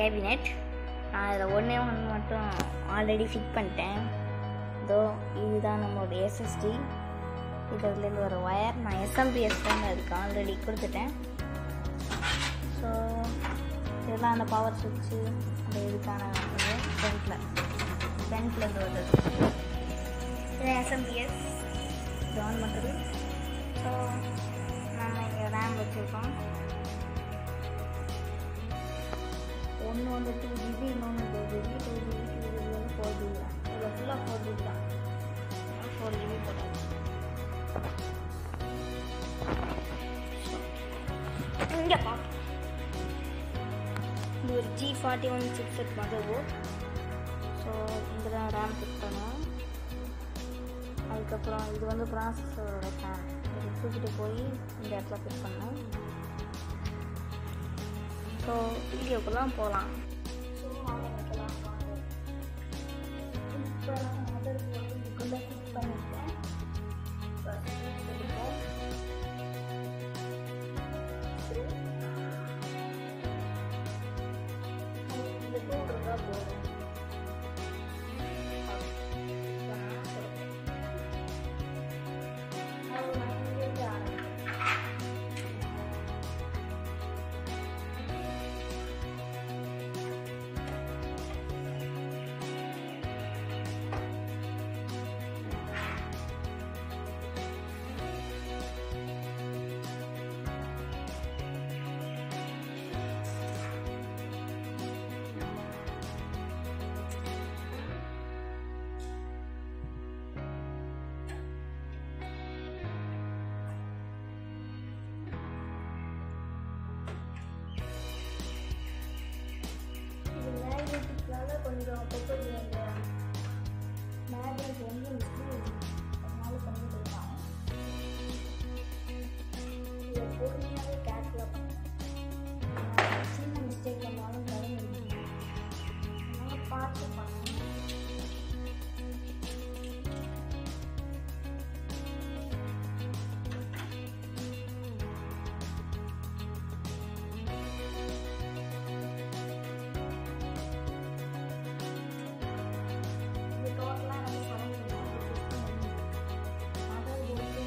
Cabinet நான் அதில் ஒன்றே ஒன்று மட்டும் ஆல்ரெடி ஃபிட் பண்ணிட்டேன் இதோ இதுதான் நம்மளோட எஸ்எஸ்டி இதுலேருந்து ஒரு ஒயர் நான் எஸ்எம்பிஎஸ் தான் அதுக்கு ஆல்ரெடி கொடுத்துட்டேன் ஸோ இதெல்லாம் அந்த பவர் சுவிட்சு அந்த இதுக்கான ஃப்ரண்ட்டில் ஃப்ரண்ட்டில் இருந்து வருது இது எஸ்எம்பிஎஸ் இது ஆன் பண்ணுறது ஸோ நம்ம இங்கே ரேம் வச்சுருக்கோம் ஒன்று வந்து டூ ஜிபி இன்னொன்று two GB two GB two GB வந்து ஃபோர் ஜிபி தான் இதில் ஃபுல்லாக ஃபோர் ஜிபி தான் ஃபோர் ஜிபி போட்டாச்சு இங்கே பார்ப்போம் இது ஒரு G forty one six set motherboard so இங்கே தான் ரேம் ஃபிட் பண்ணுவோம் அதுக்கப்புறம் இது வந்து ப்ராசஸரோட ஃபேன் இது தூக்கிட்டு போய் இந்த இடத்துல ஃபிட் பண்ணோம் ஸோ வீடியோக்குலாம் போகலாம் ஸோ ஆரம்பிக்கலாம் வாங்க இப்போ நான் மதர் போர்டு இதுக்குள்ளே ஃபிட் பண்ணிட்டேன் First எடுப்போம். Screw. இந்த tool இருந்தா போதும். இப்போ நான் சொல்றேன். அது நான் இங்கிருந்து ஆரம்பிக்கிறேன். இது மேக்னெட்டிக்னால கொஞ்சம் அப்பப்போ இந்த மேக்னெட் வந்து விட்டு அதனால கொஞ்சம் கொடுப்பாங்க இதை பொறுமையாகவே கேர்ஃபுல்லாக பண்ணுவேன் சின்ன மிஸ்டேக் பண்ணாலும் கவனிக்கணும் அதனால பார்த்து பண்ணணும் இது டோட்டலாக நம்ம செவன் மதர் போர்டு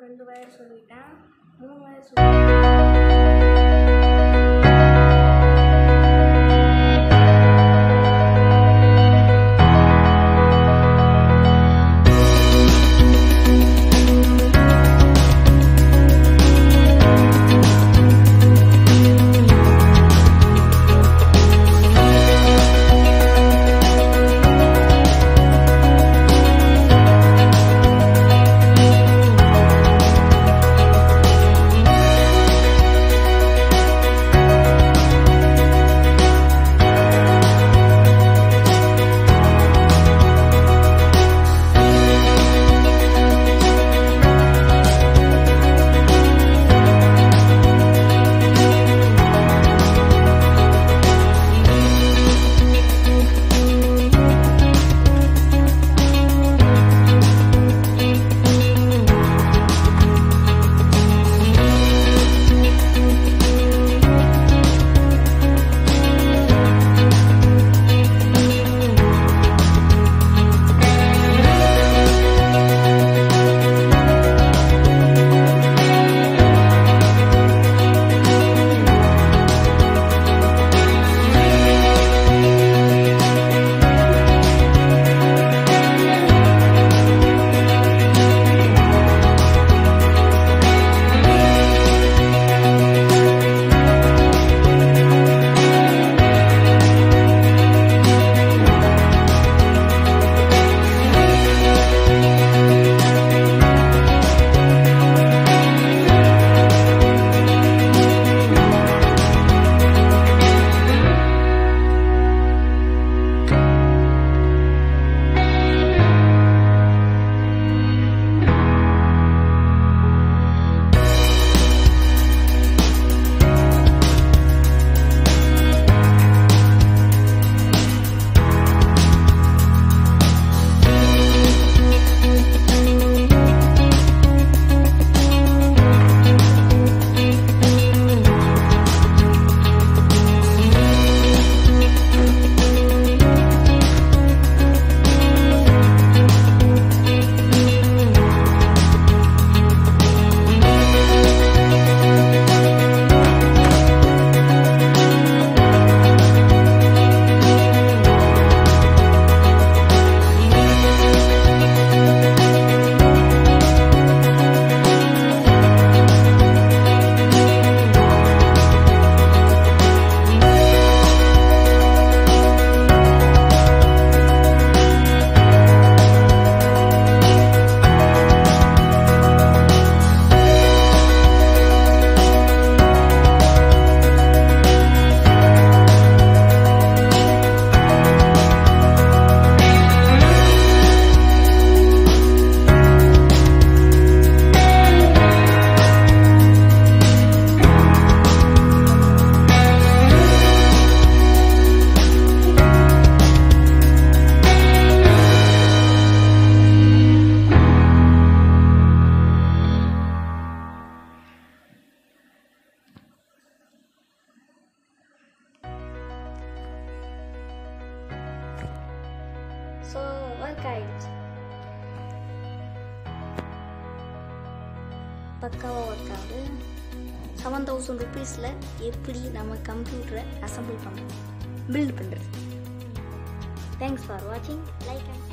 ரெண்டு வயர் சொல்லிட்டேன் மூணு வயர் சொல்லிட்டேன் ஸோ ஒர்க் ஆயிடுச்சு பக்காவாக ஒர்க் ஆகுது செவன் தௌசண்ட் ருபீஸில் எப்படி நம்ம கம்ப்யூட்டரை அசம்பிள் பண்ணுறது பில்ட் பண்ணுறது தேங்க்ஸ் ஃபார் வாட்சிங் லைக் அண்ட்